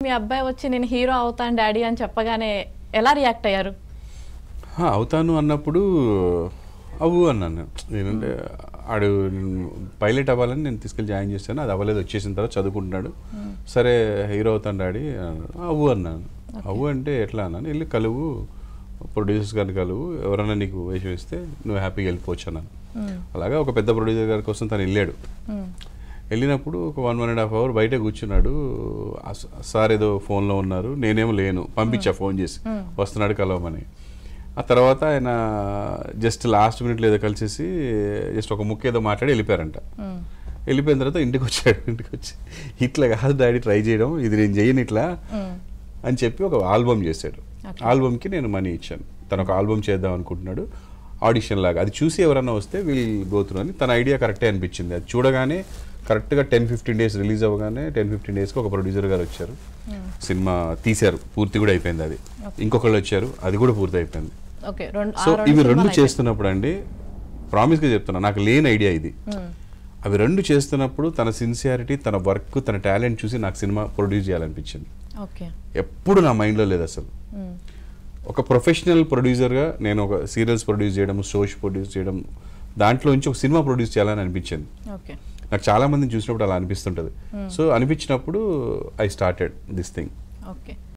మీ అబ్బాయి వచ్చి నేను హీరో అవుతాను డాడీ అని చెప్పగానే ఎలా రియాక్ట్ అయ్యారు "హా, అవుతాను అన్నప్పుడు అవ్వు అన్నాను నేనంటే ఆడు పైలట్ అవ్వాలని నేను తీసుకెళ్ళి జాయిన్ చేశాను అది అవ్వలేదు వచ్చేసిన తర్వాత చదువుకుంటున్నాడు సరే హీరో అవుతాను డాడీ అన్నాడు. అవ్వు అన్నాను అవ్వు అంటే ఎట్లా అన్నాను వెళ్ళి కలువు ప్రొడ్యూసర్స్ గారిని కలువు ఎవరైనా నీకు వేషం ఇస్తే నువ్వు హ్యాపీగా వెళ్ళిపోవచ్చు అన్నాను అలాగా ఒక పెద్ద ప్రొడ్యూసర్ గారి కోసం తను వెళ్ళాడు మ్మ్. వెళ్ళినప్పుడు ఒక one one and half hour బయట కూర్చున్నాడు ఆ స- సార్ ఏదో ఫోన్లో ఉన్నారు నేనేమో లేను పంపించా ఫోన్ చేసి వస్తున్నాడు కలవమని ఆ తర్వాత ఆయన జస్ట్ లాస్ట్ మినిట్లో ఏదో కలిసేసి జస్ట్ ఒక ముక్క ఏదో మాట్లాడి వెళ్ళిపోయారంట మ్మ్. వెళ్ళిపోయిన తర్వాత ఇంటికి వచ్చాడు ఇంటికి వచ్చి ఇట్లా కాదు డాడీ ట్రై చేయడం ఇది నేను చేయను ఇట్లా మ్మ్. అని చెప్పి ఒక ఆల్బమ్ చేశాడు ఆల్బమ్కి నేను మనీ ఇచ్చాను తను ఒక ఆల్బమ్ చేద్దాం అనుకుంటున్నాడు ఆడిషన్ లాగా అది చూసి ఎవరన్నా వస్తే వీళ్ళు గోతురు అని తన ఐడియా కరెక్టే అనిపించింది అది చూడగానే కరెక్ట్గా టెన్ ఫిఫ్టీన్ డేస్ రిలీజ్ అవ్వగానే టెన్ ఫిఫ్టీన్ డేస్కి ఒక ప్రొడ్యూసర్ గారు వచ్చారు సినిమా తీశారు పూర్తి కూడా అయిపోయింది అది ఇంకొకళ్ళు వచ్చారు అది కూడా పూర్తి అయిపోయింది ఓకే రెండు ఆ సో రెండు ఇవి రెండు సినిమాలు అయిపోయాయి. చేస్తున్నప్పుడు అండి ప్రామిస్గా చెప్తున్నా నాకు లేని ఐడియా ఇది మ్మ్. అవి రెండు చేస్తున్నప్పుడు తన సిన్సియారిటీ తన వర్క్ తన టాలెంట్ చూసి నాకు సినిమా ప్రొడ్యూస్ చేయాలనిపించింది ఓకే ఎప్పుడు నా మైండ్లో లేదు అసలు మ్మ్. ఒక ప్రొఫెషనల్ ప్రొడ్యూసర్గా నేను ఒక సీరియల్స్ ప్రొడ్యూస్ చేయడం షోస్ ప్రొడ్యూస్ చేయడం దాంట్లో నుంచి ఒక సినిమా ప్రొడ్యూస్ చేయాలని అనిపించింది ఓకే నాకు చాలా మందిని చూసినప్పుడు అలా అనిపిస్తుంటుంది సో అనిపించినప్పుడు I started this thing okay